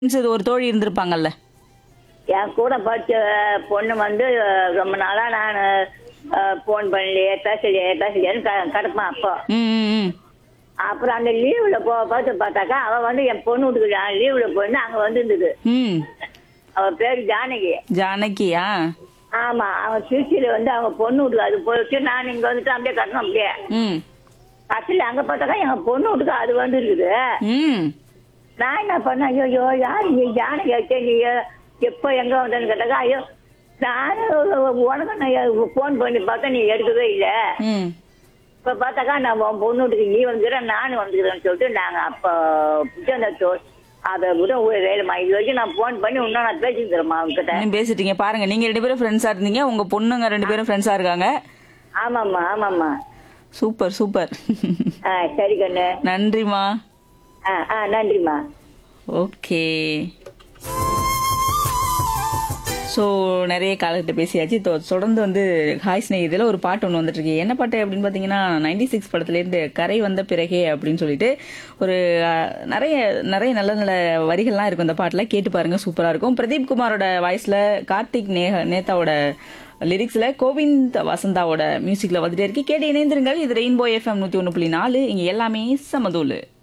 இது ஒரு தோழி இருந்திருப்பாங்கல்ல என் கூட படிச்ச பொண்ணு வந்து ரொம்ப நாளா நான் ஃபோன் பண்ணலையே பேசலையே பேசலையேன்னு க- கிடப்பான் அப்போ ம் ம், ம் அப்புறம் அந்த லீவுல போ பார்த்து பார்த்தாக்கா அவ வந்து என் பொண்ணு வீட்டுக்கு லீவுல போயிருந்து அங்க வந்திருந்தது ம் அவ பேரு ஜானகி ஜானகியா ஆமா அவன் திருச்சியில வந்து அவங்க பொண்ணு வீட்டுக்கு அது போயிட்டு நான் இங்க வந்துட்டு அப்படியே கட்டணும் அப்படியே ம் கடைசியில் அங்க பார்த்தாக்கா எங்க பொண்ணு வீட்டுக்கு அது வந்து இருக்குது ம் நான் என்ன பண்ணேன் ஐயோ ஐயோ யார் நீ ஜானகி ஆச்சே நீ எப்போ எங்க வந்தேன்னு கேட்டாக்கா ஐயோ நானும் உனக்கு நான் ஃபோன் பண்ணி பார்த்தா நீ எடுக்கவே இல்லை ம் இப்ப பார்த்தாக்கா நான் உன் பொண்ணு வீட்டுக்கு நீ வந்துக்கிறேன் நானும் வந்துக்கிறேன்னு சொல்லிட்டு நாங்க அப்போ பிடிச்ச அந்த தோ- அதை விட ஒரு வேலைமா இது வரைக்கும் நான் ஃபோன் பண்ணி இன்னும் நான் பேசிக்கிறேம்மா அவங்ககிட்ட நீங்க பேசிட்டீங்க பாருங்க நீங்க ரெண்டு பேரும் ஃப்ரெண்ட்ஸா இருந்தீங்க உங்க பொண்ணுங்க ரெண்டு பேரும் ஃப்ரெண்ட்ஸா இருக்காங்க ஆமாம்மா ஆமாம்மா சூப்பர் சூப்பர் ஆ சரி கண்ணு நன்றிமா ஆ ஆ நன்றிம்மா ஓகே ஸோ நிறைய காலகிட்ட பேசியாச்சு தொ- தொடர்ந்து வந்து ஹாய் ஸ்னே இதில் ஒரு பாட்டு ஒன்று வந்துட்டு இருக்கு என்ன பாட்டு அப்படின்னு பார்த்தீங்கன்னா நைன்டி சிக்ஸ் படத்துலேருந்து கரை வந்த பிறகே அப்படின்னு சொல்லிட்டு ஒரு அஹ், நிறைய நிறைய நல்ல நல்ல வரிகள்லாம் இருக்கும் இந்த பாட்டில் கேட்டு பாருங்க சூப்பராக இருக்கும் பிரதீப் குமாரோட வாய்ஸில் கார்த்திக் நேஹ நேதாவோட லிரிக்ஸில் கோவிந்த் வசந்தாவோட மியூசிக்கில் வந்துட்டே இருக்கு கேட்டு இணைந்திருங்கள் இது ரெயின்போ எஃப்எம் நூற்றி ஒன்று புள்ளி நாலு இங்கே எல்லாமே சமதூளு